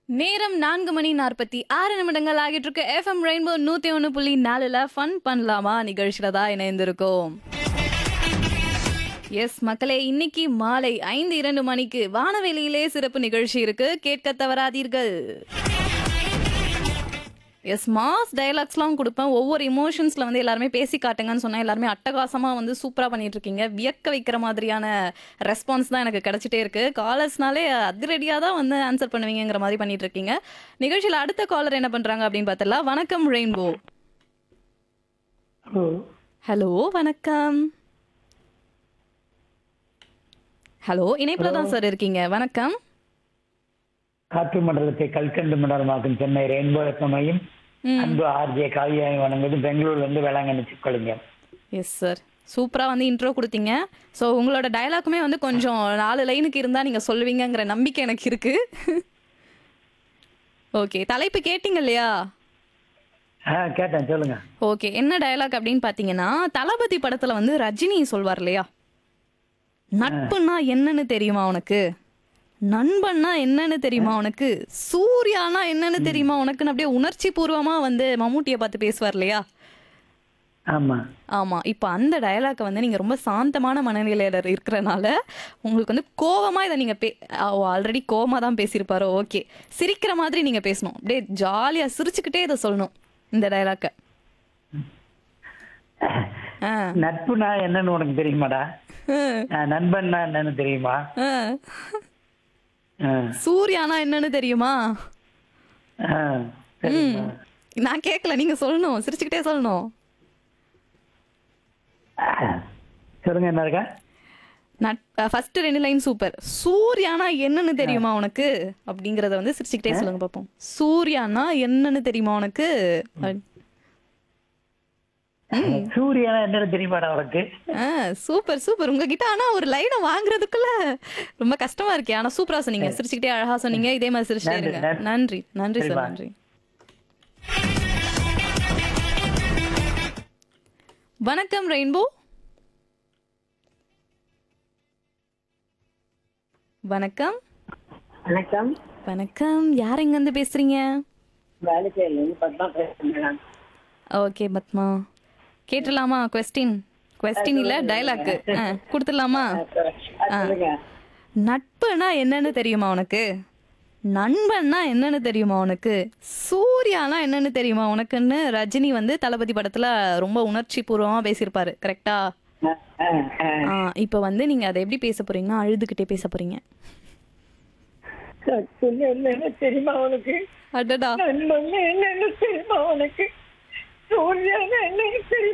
நேரம் நான்கு மணி நாற்பத்தி ஆறு நிமிடங்கள் ஆகிட்டு இருக்கு எஃப்எம் ரெயின்போ நூத்தி ஒன்று புள்ளி நாலுல ஃபன் பண்ணலாமா நிகழ்ச்சியில தான் இணைந்திருக்கோம் எஸ் மக்களே இன்னைக்கு மாலை ஐந்து இரண்டு மணிக்கு வானவெளியிலே சிறப்பு நிகழ்ச்சி இருக்கு கேட்க தவறாதீர்கள் எஸ் மாஸ் டயலாக்ஸ்லாம் கொடுப்பேன் ஒவ்வொரு இமோஷன்ஸில் வந்து எல்லாருமே பேசி காட்டுங்கன்னு சொன்னால் எல்லாருமே அட்டகாசமாக வந்து சூப்பராக பண்ணிட்டு இருக்கீங்க வியக்க வைக்கிற மாதிரியான ரெஸ்பான்ஸ் தான் எனக்கு கிடைச்சிட்டே இருக்கு காலர்ஸ்னாலே அதிரடியாக தான் வந்து ஆன்சர் பண்ணுவீங்கங்கிற மாதிரி பண்ணிட்டு இருக்கீங்க நிகழ்ச்சியில் அடுத்த காலர் என்ன பண்ணுறாங்க அப்படின்னு பார்த்தலாம் வணக்கம் ரெயின்போ ஹலோ ஹலோ வணக்கம் ஹலோ இணைப்பில் தான் சார் இருக்கீங்க வணக்கம் காற்று மண்டலத்தை கல்கண்டு மண்டலமாக்கும் சென்னை ரெயின்போ எஃப்எம்ஐயும் ம் அன்பு ஆர்ஜே காவியாய் வணங்குது பெங்களூர்ல இருந்து வேளாங்கண்ணி சிக்கொள்ளுங்க எஸ் சார் சூப்பராக வந்து இன்ட்ரோ கொடுத்தீங்க ஸோ உங்களோட டயலாக்குமே வந்து கொஞ்சம் நாலு லைனுக்கு இருந்தால் நீங்கள் சொல்லுவீங்கங்கிற நம்பிக்கை எனக்கு இருக்கு ஓகே தலைப்பு கேட்டிங்க இல்லையா ஆ கேட்டேன் சொல்லுங்க ஓகே என்ன டயலாக் அப்படின்னு பார்த்தீங்கன்னா தளபதி படத்தில் வந்து ரஜினி சொல்வார் இல்லையா நட்புன்னா என்னன்னு தெரியுமா உனக்கு நண்பன்னா என்னன்னு தெரியுமா உனக்கு சூர்யானா என்னன்னு தெரியுமா உனக்குன்னு அப்படியே உணர்ச்சி பூர்வமா வந்து மம்முட்டியை பார்த்து பேசுவார் இல்லையா ஆமா ஆமா இப்போ அந்த டயலாக்கை வந்து நீங்க ரொம்ப சாந்தமான மனநிலையில இருக்கிறனால உங்களுக்கு வந்து கோவமா இதை நீங்க பே ஆல்ரெடி கோவமா தான் பேசியிருப்பாரோ ஓகே சிரிக்கிற மாதிரி நீங்க பேசணும் அப்படியே ஜாலியா சிரிச்சுக்கிட்டே இதை சொல்லணும் இந்த டயலாக்கை ஆ நட்புனா என்னன்னு உனக்கு தெரியுமாடா ஆ, நண்பன்னா என்னன்னு தெரியுமா ஆ. ஆ, சூர்யானா என்னன்னு தெரியுமா ஆ, சரிம்மா. நான் கேட்கல நீங்க சொல்லணும் சிரிச்சுக்கிட்டே சொல்லணும் சொல்லுங்க என்ன இருக்கா நட் ஃபர்ஸ்ட் ரெண்டு லைன் சூப்பர் சூர்யானா என்னன்னு தெரியுமா உனக்கு அப்படிங்கறத வந்து சிரிச்சுக்கிட்டே சொல்லுங்க பார்ப்போம் சூர்யானா என்னன்னு தெரியுமா உனக்கு அப்படி- சூரியனா என்னன்னு தெரியுமாடா உனக்கு ஆ சூப்பர் சூப்பர் உங்ககிட்ட ஆனா ஒரு லைனை வாங்குறதுக்குள்ள ரொம்ப கஷ்டமா இருக்கே ஆனா சூப்பரா சொன்னீங்க சிரிச்சுக்கிட்டே அழகா சொன்னீங்க இதே மாதிரி சிரிச்சுட்டே நன்றி, இருங்க நன்றி. நன்றி நன்றி சார் சரிம்மா. நன்றி வணக்கம் ரெயின்போ வணக்கம் வணக்கம் வணக்கம் யார் எங்க இருந்து பேசுறீங்க வேலைச்சேரியில பத்மா பேசுறேன் மேடம் ஓகே பத்மா கேட்டுடலாமா கொஸ்டின் கொஸ்டின் இல்ல டைலாக் கொடுத்துடலாமா சொல்லுங்க நட்புனா என்னன்னு தெரியுமா உனக்கு நண்பன்னா என்னன்னு தெரியுமா உனக்கு சூர்யானா என்னன்னு தெரியுமா உனக்குன்னு ரஜினி வந்து தளபதி படத்துல ரொம்ப உணர்ச்சி பூர்வமா பேசியிருப்பாரு கரெக்டா அஹ், அஹ், அஹ். இப்போ வந்து நீங்க அதை எப்படி பேச போறீங்கன்னா அழுதுகிட்டே பேச போறீங்க நட்புன்னு என்னன்னு தெரியுமா உனக்கு அடடா நண்பன் என்னன்னு தெரியுமா உனக்கு சூரியன் என்னன்னு தெரியுமா